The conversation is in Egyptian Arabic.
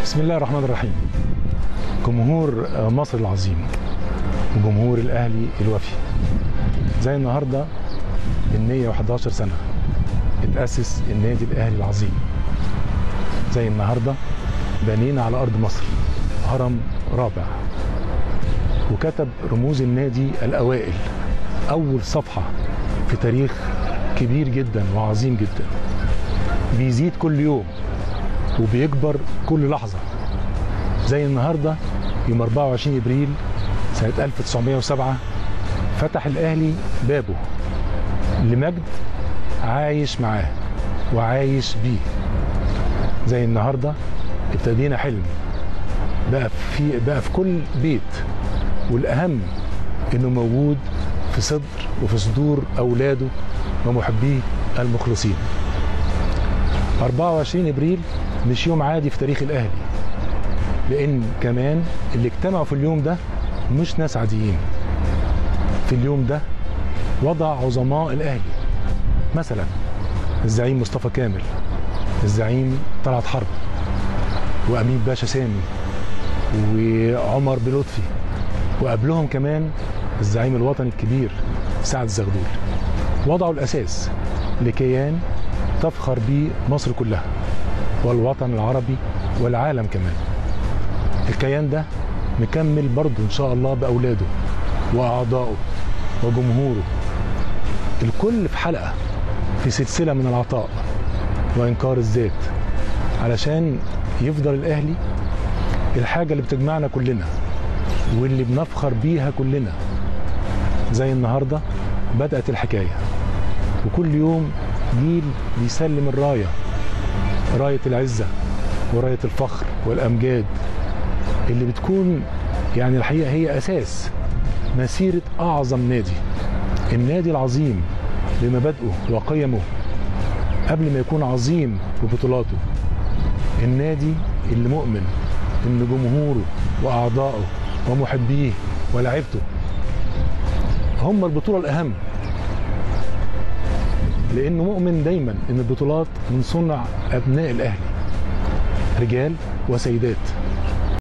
بسم الله الرحمن الرحيم جمهور مصر العظيم وجمهور الاهلي الوفي زي النهارده من 111 سنه اتاسس النادي الاهلي العظيم زي النهارده بنينا على ارض مصر هرم رابع وكتب رموز النادي الاوائل اول صفحه في تاريخ كبير جدا وعظيم جدا بيزيد كل يوم وبيكبر كل لحظه زي النهارده يوم 24 ابريل سنه 1907 فتح الاهلي بابه لمجد عايش معاه وعايش بيه زي النهارده ابتدينا حلم بقى في بقى في كل بيت والاهم انه موجود في صدر وفي صدور اولاده ومحبيه المخلصين 24 ابريل مش يوم عادي في تاريخ الاهلي لان كمان اللي اجتمعوا في اليوم ده مش ناس عاديين في اليوم ده وضع عظماء الاهلي مثلا الزعيم مصطفى كامل الزعيم طلعت حرب وامين باشا سامي وعمر بلطفي وقبلهم كمان الزعيم الوطني الكبير سعد الزغلول وضعوا الاساس لكيان تفخر به مصر كلها والوطن العربي والعالم كمان الكيان ده مكمل برضه ان شاء الله باولاده واعضائه وجمهوره الكل في حلقه في سلسله من العطاء وانكار الذات علشان يفضل الاهلي الحاجه اللي بتجمعنا كلنا واللي بنفخر بيها كلنا زي النهارده بدات الحكايه وكل يوم جيل بيسلم الرايه رايه العزه ورايه الفخر والامجاد اللي بتكون يعني الحقيقه هي اساس مسيره اعظم نادي النادي العظيم بمبادئه وقيمه قبل ما يكون عظيم ببطولاته النادي اللي مؤمن ان جمهوره واعضائه ومحبيه ولاعيبته هم البطوله الاهم لانه مؤمن دايما ان البطولات من صنع ابناء الاهلي رجال وسيدات